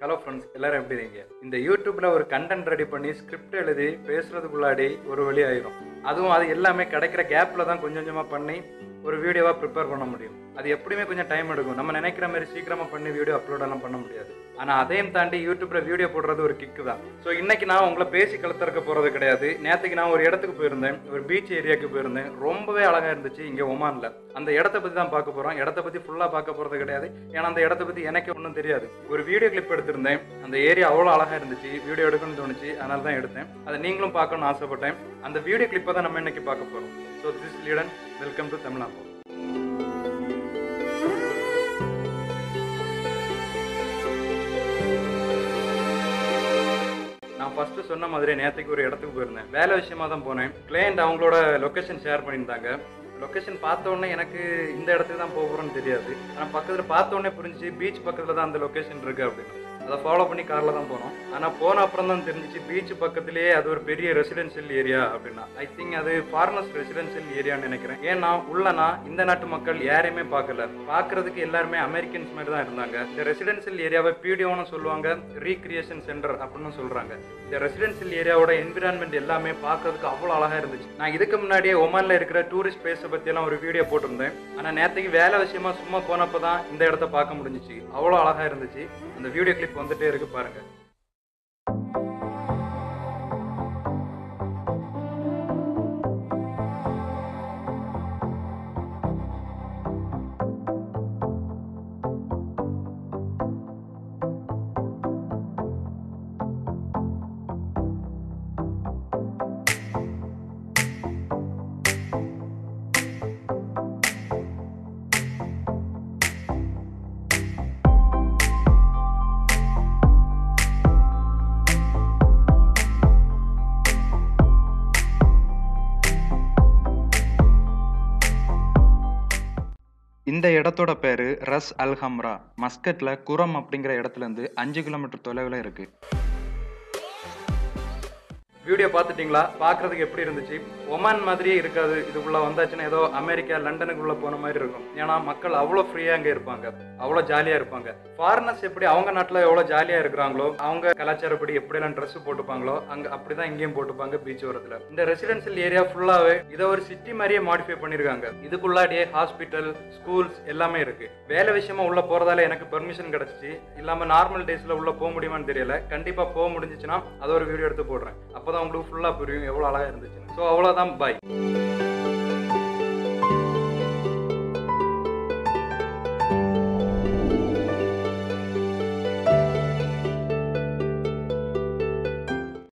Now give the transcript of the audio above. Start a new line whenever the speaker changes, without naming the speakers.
hello friends எல்லாரும் எப்படி இருக்கீங்க இந்த யூடியூப்ல ஒரு கண்டென்ட் ரெடி பண்ணி ஸ்கிரிப்ட் எழுதி பேசுறதுக்குள்ளாடி ஒரு வழி ஆயிரும் அதுவும் அது எல்லாமே கிடைக்கிற கேப்ல தான் கொஞ்சம் கொஞ்சமா பண்ணி ஒரு வீடியோவா ப்ரிப்பேர் பண்ண முடியும் அது எப்படியுமே கொஞ்சம் டைம் எடுக்கும் நம்ம நினைக்கிற மாதிரி சீக்கிரமா பண்ணி வீடியோ அப்லோட் எல்லாம் பண்ண முடியாது ஆனா அதையும் தாண்டி யூடியூப்ல வீடியோ போடுறது ஒரு கிக்கு தான் ஸோ இன்னைக்கு நான் உங்களை பேசி கழுத்தறக்க போறது கிடையாது நேற்றுக்கு நான் ஒரு இடத்துக்கு போயிருந்தேன் ஒரு பீச் ஏரியாவுக்கு போயிருந்தேன் ரொம்பவே அழகா இருந்துச்சு இங்க ஒமான்ல அந்த இடத்த பத்தி தான் பார்க்க போறோம் இடத்த பத்தி ஃபுல்லா பார்க்க போறது கிடையாது ஏன்னா அந்த இடத்த பத்தி எனக்கு ஒன்றும் தெரியாது ஒரு வீடியோ கிளிப் எடுத்திருந்தேன் அந்த ஏரியா அவ்வளோ அழகா இருந்துச்சு வீடியோ எடுக்கணும்னு தோணுச்சு அதனால தான் எடுத்தேன் அதை நீங்களும் பார்க்கணும்னு ஆசைப்பட்டேன் அந்த வீடியோ கிளிப்பை தான் நம்ம இன்னைக்கு பார்க்க போறோம் so this Leiden welcome to Tamil Nadu நான் ஃபர்ஸ்ட் சொன்ன மாதிரி நேற்றுக்கு ஒரு இடத்துக்கு போயிருந்தேன் வேலை விஷயமா தான் போனேன் கிளையண்ட் அவங்களோட லொக்கேஷன் ஷேர் பண்ணியிருந்தாங்க லொக்கேஷன் பார்த்த உடனே எனக்கு இந்த இடத்துக்கு தான் போக போகிறோன்னு தெரியாது ஆனால் பக்கத்தில் பார்த்த உடனே புரிஞ்சுச்சு பீச் பக்கத்தில் தான் அந்த லொக்கேஷன் இருக்கு அப்படின்னு அதை ஃபாலோ பண்ணி காரில் தான் போனோம் ஆனால் போன அப்புறம் தான் தெரிஞ்சிச்சு பீச் பக்கத்திலேயே அது ஒரு பெரிய ரெசிடென்ஷியல் ஏரியா அப்படின்னா ஐ திங்க் அது ஃபாரினர்ஸ் ரெசிடென்ஷியல் ஏரியான்னு நினைக்கிறேன் ஏன்னா உள்ளனா இந்த நாட்டு மக்கள் யாரையுமே பார்க்கல பார்க்கறதுக்கு எல்லாருமே அமெரிக்கன்ஸ் மாதிரி தான் இருந்தாங்க இந்த ரெசிடென்ஷியல் ஏரியாவை பிடிஓன்னு சொல்லுவாங்க ரீக்ரியேஷன் சென்டர் அப்படின்னு சொல்றாங்க இந்த ரெசிடென்ஷியல் ஏரியாவோட என்விரான்மெண்ட் எல்லாமே பார்க்கறதுக்கு அவ்வளோ அழகா இருந்துச்சு நான் இதுக்கு முன்னாடியே ஒமான்ல இருக்கிற டூரிஸ்ட் பிளேஸை பத்தி எல்லாம் ஒரு வீடியோ போட்டிருந்தேன் ஆனா நேற்றுக்கு வேலை விஷயமா சும்மா போனப்போ தான் இந்த இடத்த பார்க்க முடிஞ்சிச்சு அவ்வளோ அழகா இருந்துச்சு அந்த வீடியோ கிளிப் வந்துட்டே இருக்கு பாருங்க இந்த இடத்தோட பேரு ரஸ் அல் ஹம்ரா மஸ்கட்ல குரம் அப்படிங்கிற இடத்துல இருந்து அஞ்சு கிலோமீட்டர் தொலைவில் இருக்கு வீடியோ பார்த்துட்டீங்களா பார்க்கறதுக்கு எப்படி இருந்துச்சு ஒமான் மாதிரியே இருக்காது இதுக்குள்ள வந்தாச்சுன்னா ஏதோ அமெரிக்கா லண்டனுக்குள்ள போன மாதிரி இருக்கும் ஏன்னா மக்கள் அவ்வளோ ஃப்ரீயாக அங்கே இருப்பாங்க அவ்வளோ ஜாலியாக இருப்பாங்க ஃபாரினர்ஸ் எப்படி அவங்க நாட்டில் எவ்வளோ ஜாலியாக இருக்கிறாங்களோ அவங்க கலாச்சாரப்படி எப்படியெல்லாம் ட்ரெஸ் போட்டுப்பாங்களோ அங்கே அப்படி தான் இங்கேயும் போட்டுப்பாங்க பீச் ஓரத்தில் இந்த ரெசிடென்சியல் ஏரியா ஃபுல்லாகவே இதை ஒரு சிட்டி மாதிரியே மாடிஃபை பண்ணியிருக்காங்க இதுக்குள்ளாடியே ஹாஸ்பிட்டல் ஸ்கூல்ஸ் எல்லாமே இருக்கு வேலை விஷயமா உள்ள போறதால எனக்கு பெர்மிஷன் கிடைச்சிச்சு இல்லாம நார்மல் டேஸ்ல உள்ள போக முடியுமான்னு தெரியல கண்டிப்பா போக முடிஞ்சிச்சுன்னா அதை ஒரு வீடியோ எடுத்து போடுறேன் அப்பதான் உங்களுக்கு ஃபுல்லா புரியும் எவ்வளவு அழகா இருந்துச்சு ஸோ அவ்வளவுதான் பாய்